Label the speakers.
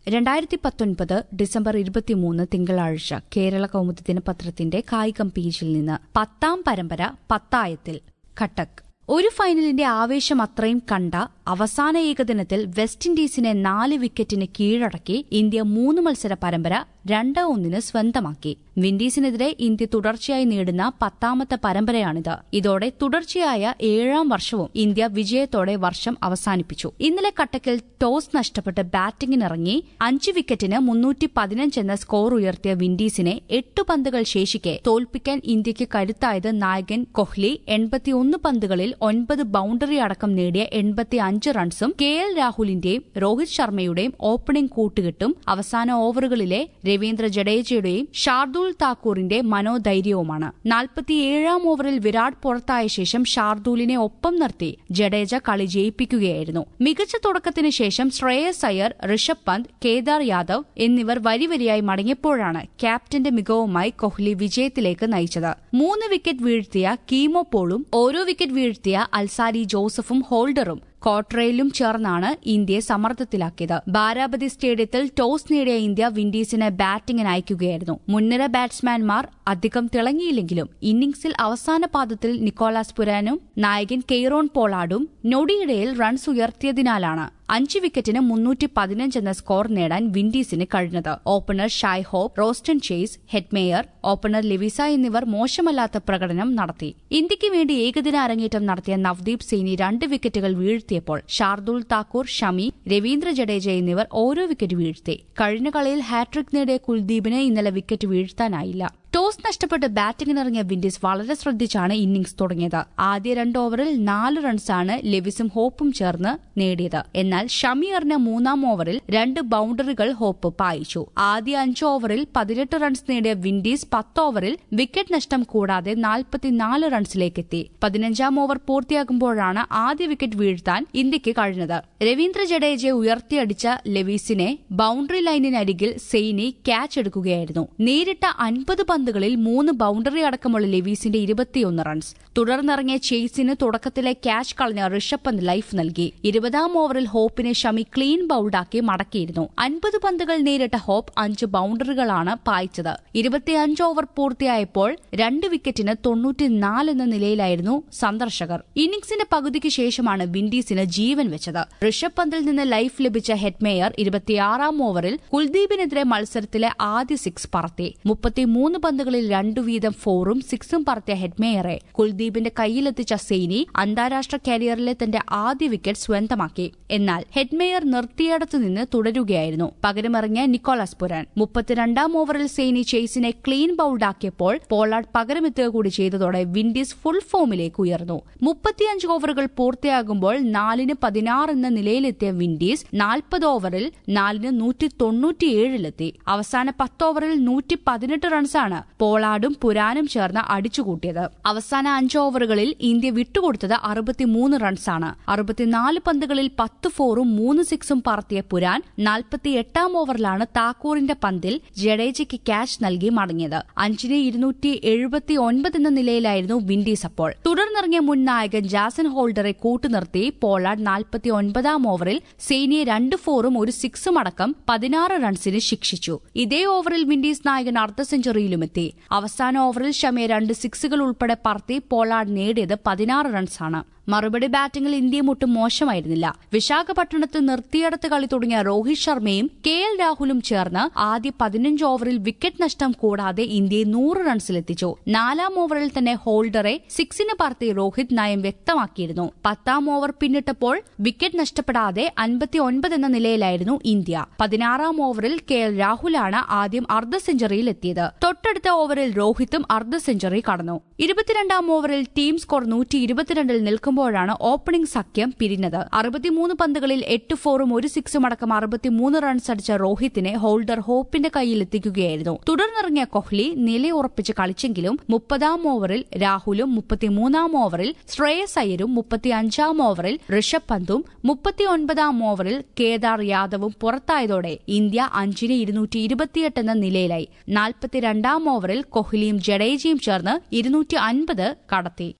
Speaker 1: രണ്ടായിരത്തി പത്തൊൻപത് ഡിസംബർ ഇരുപത്തിമൂന്ന് തിങ്കളാഴ്ച കേരള കൗമുദി ദിനപത്രത്തിന്റെ കായികം പേജിൽ നിന്ന് പത്താം പരമ്പര പത്തായത്തിൽ ഖട്ടക് ഒരു ഫൈനലിന്റെ ആവേശം അത്രയും കണ്ട അവസാന ഏകദിനത്തിൽ വെസ്റ്റ് ഇൻഡീസിനെ നാല് വിക്കറ്റിന് കീഴടക്കി ഇന്ത്യ മൂന്ന് മത്സര പരമ്പര രണ്ട് ഒന്നിന് സ്വന്തമാക്കി വിൻഡീസിനെതിരെ ഇന്ത്യ തുടർച്ചയായി നേടുന്ന പത്താമത്തെ പരമ്പരയാണിത് ഇതോടെ തുടർച്ചയായ ഏഴാം വർഷവും ഇന്ത്യ വിജയത്തോടെ വർഷം അവസാനിപ്പിച്ചു ഇന്നലെ കട്ടക്കിൽ ടോസ് നഷ്ടപ്പെട്ട് ബാറ്റിംഗിനിറങ്ങി അഞ്ച് വിക്കറ്റിന് മുന്നൂറ്റി പതിനഞ്ച് എന്ന സ്കോർ ഉയർത്തിയ വിൻഡീസിനെ എട്ട് പന്തുകൾ ശേഷിക്കെ തോൽപ്പിക്കാൻ ഇന്ത്യയ്ക്ക് കരുത്തായത് നായകൻ കൊഹ്ലി എൺപത്തിയൊന്ന് പന്തുകളിൽ ഒൻപത് ബൌണ്ടറി അടക്കം നേടിയ എൺപത്തി അഞ്ച് റൺസും കെ എൽ രാഹുലിന്റെയും രോഹിത് ശർമ്മയുടെയും ഓപ്പണിംഗ് കൂട്ടുകെട്ടും അവസാന ഓവറുകളിലെ രവീന്ദ്ര ജഡേജയുടെയും ഷാർദുൽ താക്കൂറിന്റെ മനോധൈര്യവുമാണ് നാൽപ്പത്തിയേഴാം ഓവറിൽ വിരാട് പുറത്തായ ശേഷം ഷാർദൂലിനെ ഒപ്പം നിർത്തി ജഡേജ കളി ജയിപ്പിക്കുകയായിരുന്നു മികച്ച തുടക്കത്തിന് ശേഷം ശ്രേയസ് അയ്യർ ഋഷഭ് പന്ത് കേദാർ യാദവ് എന്നിവർ വരിവരിയായി മടങ്ങിയപ്പോഴാണ് ക്യാപ്റ്റന്റെ മികവുമായി കോഹ്ലി വിജയത്തിലേക്ക് നയിച്ചത് മൂന്ന് വിക്കറ്റ് വീഴ്ത്തിയ കീമോ പോളും ഓരോ വിക്കറ്റ് വീഴ്ത്തിയ അൽസാരി ജോസഫും ഹോൾഡറും കോട്രയിലും ചേർന്നാണ് ഇന്ത്യയെ സമ്മർദ്ദത്തിലാക്കിയത് ബാരാബതി സ്റ്റേഡിയത്തിൽ ടോസ് നേടിയ ഇന്ത്യ വിൻഡീസിനെ ബാറ്റിംഗിന് അയക്കുകയായിരുന്നു മുൻനിര ബാറ്റ്സ്മാൻമാർ അധികം തിളങ്ങിയില്ലെങ്കിലും ഇന്നിംഗ്സിൽ അവസാന പാദത്തിൽ നിക്കോളാസ് പുരാനും നായകൻ കെയ്റോൺ പോളാർഡും നൊടിയിടയിൽ റൺസ് ഉയർത്തിയതിനാലാണ് അഞ്ച് വിക്കറ്റിന് മുന്നൂറ്റി പതിനഞ്ച് എന്ന സ്കോർ നേടാൻ വിൻഡീസിന് കഴിഞ്ഞത് opener Shai Hope Roston Chase Hetmyer opener Lewis എന്നിവർ മോശമല്ലാത്ത പ്രകടനം നടത്തി ഇന്ത്യയ്ക്ക് വേണ്ടി ഏകദിന അരങ്ങേറ്റം നടത്തിയ നവദീപ് സൈനി രണ്ട് വിക്കറ്റുകൾ വീഴ്ത്തിയപ്പോൾ ഷാർദുൽ താക്കൂർ ഷമി രവീന്ദ്ര ജഡേജ എന്നിവർ ഓരോ വിക്കറ്റ് വീഴ്ത്തി കഴിഞ്ഞ കളിയിൽ ഹാട്രിക് നേടിയ കുൽദീപിന് ഇന്നലെ വിക്കറ്റ് വീഴ്ത്താനായില്ല ടോസ് നഷ്ടപ്പെട്ട് ബാറ്റിംഗിനിറങ്ങിയ വിൻഡീസ് വളരെ ശ്രദ്ധിച്ചാണ് ഇന്നിംഗ്സ് തുടങ്ങിയത് ആദ്യ രണ്ട് ഓവറിൽ നാല് റൺസാണ് ലെവിസും ഹോപ്പും ചേർന്ന് നേടിയത് എന്നാൽ ഷമി എറിഞ്ഞ മൂന്നാം ഓവറിൽ രണ്ട് ബൌണ്ടറികൾ ഹോപ്പ് പായിച്ചു ആദ്യ അഞ്ച് ഓവറിൽ പതിനെട്ട് റൺസ് നേടിയ വിൻഡീസ് പത്ത് ഓവറിൽ വിക്കറ്റ് നഷ്ടം കൂടാതെ നാൽപ്പത്തിനാല് റൺസിലേക്കെത്തി പതിനഞ്ചാം ഓവർ പൂർത്തിയാകുമ്പോഴാണ് ആദ്യ വിക്കറ്റ് വീഴ്ത്താൻ ഇന്ത്യക്ക് കഴിഞ്ഞത് രവീന്ദ്ര ജഡേജയെ ഉയർത്തിയടിച്ച ലെവീസിനെ ബൌണ്ടറി ലൈനിനരികിൽ സെയ്നി ക്യാച്ച് എടുക്കുകയായിരുന്നു നേരിട്ട അൻപത് പന്തുകളിൽ മൂന്ന് ബൌണ്ടറി അടക്കമുള്ള ലെവീസിന്റെ ഇരുപത്തിയൊന്ന് റൺസ് തുടർന്നിറങ്ങിയ ചേസിന് തുടക്കത്തിലെ ക്യാച്ച് കളഞ്ഞ ഋഷഭ് പന്ത് ലൈഫ് നൽകി ഇരുപതാം ഓവറിൽ ഹോപ്പിനെ ഷമി ക്ലീൻ ബൌൾഡാക്കി മടക്കിയിരുന്നു അൻപത് പന്തുകൾ നേരിട്ട ഹോപ്പ് അഞ്ച് ബൌണ്ടറികളാണ് പായിച്ചത് ഇരുപത്തിയഞ്ച് ഓവർ പൂർത്തിയായപ്പോൾ രണ്ട് വിക്കറ്റിന് തൊണ്ണൂറ്റിനാല് എന്ന നിലയിലായിരുന്നു സന്ദർശകർ ഇന്നിംഗ്സിന്റെ പകുതിക്ക് ശേഷമാണ് വിൻഡീസിന് ജീവൻ വെച്ചത് ഋഷഭ് പന്തിൽ നിന്ന് ലൈഫ് ലഭിച്ച ഹെഡ്മേയർ ഇരുപത്തിയാറാം ഓവറിൽ കുൽദീപിനെതിരെ മത്സരത്തിലെ ആദ്യ സിക്സ് പറത്തി മുപ്പത്തിമൂന്ന് പന്തുകളിൽ രണ്ടു വീതം ഫോറും സിക്സും പറത്തിയ ഹെഡ്മേയറെ കുൽദീപിന്റെ കയ്യിലെത്തിച്ച സെയ്നി അന്താരാഷ്ട്ര കരിയറിലെ തന്റെ ആദ്യ വിക്കറ്റ് സ്വന്തമാക്കി എന്നാൽ ഹെഡ്മേയർ നിർത്തിയിടത്തു നിന്ന് തുടരുകയായിരുന്നു പകരമിറങ്ങിയ നിക്കോളാസ് പുരാൻ മുപ്പത്തിരണ്ടാം ഓവറിൽ സെയ്നി ചേസിനെ ക്ലീൻ ബൌൾഡാക്കിയപ്പോൾ പോളാർഡ് പകരമെത്തുക കൂടി ചെയ്തതോടെ വിൻഡീസ് ഫുൾ ഫോമിലേക്ക് ഉയർന്നു മുപ്പത്തിയഞ്ച് ഓവറുകൾ പൂർത്തിയാകുമ്പോൾ നാലിന് പതിനാറ് എന്ന നിലയിലെത്തിയ വിൻഡീസ് നാൽപ്പത് ഓവറിൽ നാലിന് നൂറ്റി തൊണ്ണൂറ്റിയേഴിലെത്തി അവസാന പത്ത് ഓവറിൽ നൂറ്റി പതിനെട്ട് റൺസാണ് പോളാർഡും പുരാനും ചേർന്ന് അടിച്ചുകൂട്ടിയത് അവസാന അഞ്ച് ഓവറുകളിൽ ഇന്ത്യ വിട്ടുകൊടുത്തത് അറുപത്തിമൂന്ന് റൺസാണ് അറുപത്തിനാല് പന്തുകളിൽ പത്ത് ഫോറും മൂന്ന് സിക്സും പറത്തിയ പുരാൻ നാൽപ്പത്തിയെട്ടാം ഓവറിലാണ് താക്കൂറിന്റെ പന്തിൽ ജഡേജയ്ക്ക് ക്യാച്ച് നൽകി മടങ്ങിയത് അഞ്ചിന് ഇരുന്നൂറ്റി എഴുപത്തി ഒൻപത് എന്ന നിലയിലായിരുന്നു വിൻഡീസ് അപ്പോൾ തുടർന്നിറങ്ങിയ മുൻ നായകൻ ജാസൻ ഹോൾഡറെ കൂട്ടുനിർത്തി പോളാർഡ് നാൽപ്പത്തി ഒൻപതാം ഓവറിൽ സെയ്നിയെ രണ്ട് ഫോറും ഒരു സിക്സും അടക്കം പതിനാറ് റൺസിന് ശിക്ഷിച്ചു ഇതേ ഓവറിൽ വിൻഡീസ് നായകൻ അർദ്ധ സെഞ്ചുറിയിലുമെത്തി അവസാന ഓവറിൽ ഷമിയെ രണ്ട് സിക്സുകൾ ഉൾപ്പെടെ പറത്തി പോളാർഡ് നേടിയത് പതിനാറ് റൺസാണ് മറുപടി ബാറ്റിംഗിൽ ഇന്ത്യയും ഒട്ടും മോശമായിരുന്നില്ല വിശാഖപട്ടണത്ത് നിർത്തിയെടുത്ത് കളി തുടങ്ങിയ രോഹിത് ശർമ്മയും കെ എൽ രാഹുലും ചേർന്ന് ആദ്യ പതിനഞ്ച് ഓവറിൽ വിക്കറ്റ് നഷ്ടം കൂടാതെ ഇന്ത്യയെ നൂറ് റൺസിലെത്തിച്ചു നാലാം ഓവറിൽ തന്നെ ഹോൾഡറെ സിക്സിന് പറത്തി രോഹിത് നയം വ്യക്തമാക്കിയിരുന്നു പത്താം ഓവർ പിന്നിട്ടപ്പോൾ വിക്കറ്റ് നഷ്ടപ്പെടാതെ അൻപത്തി ഒൻപത് എന്ന നിലയിലായിരുന്നു ഇന്ത്യ പതിനാറാം ഓവറിൽ കെ എൽ രാഹുലാണ് ആദ്യം അർദ്ധ സെഞ്ചുറിയിൽ എത്തിയത് തൊട്ടടുത്ത ഓവറിൽ രോഹിത്തും അർദ്ധ സെഞ്ചുറി കടന്നു ഇരുപത്തിരണ്ടാം ഓവറിൽ ടീം സ്കോർ നൂറ്റി ഇരുപത്തിരണ്ടിൽ നിൽക്കുമ്പോഴാണ് ഓപ്പണിംഗ് സഖ്യം പിരിഞ്ഞത് അറുപത്തിമൂന്ന് പന്തുകളിൽ എട്ട് ഫോറും ഒരു സിക്സും അടക്കം അറുപത്തിമൂന്ന് റൺസ് അടിച്ച രോഹിത്തിനെ ഹോൾഡർ ഹോപ്പിന്റെ കയ്യിൽ എത്തിക്കുകയായിരുന്നു തുടർന്നിറങ്ങിയ കോഹ്ലി നിലയുറപ്പിച്ച് കളിച്ചെങ്കിലും മുപ്പതാം ഓവറിൽ രാഹുലും മുപ്പത്തിമൂന്നാം ഓവറിൽ ശ്രേയസ് അയ്യരും മുപ്പത്തിയഞ്ചാം ഓവറിൽ ഋഷഭ് പന്തും മുപ്പത്തിയൊൻപതാം ഓവറിൽ കേദാർ യാദവും പുറത്തായതോടെ ഇന്ത്യ അഞ്ചിന് ഇരുന്നൂറ്റി ഇരുപത്തിയെട്ട് എന്ന നിലയിലായി നാൽപ്പത്തിരണ്ടാം ഓവറിൽ കോഹ്ലിയും ജഡേജയും ചേർന്ന് ഇരുന്നൂറ്റി അൻപത് കടത്തി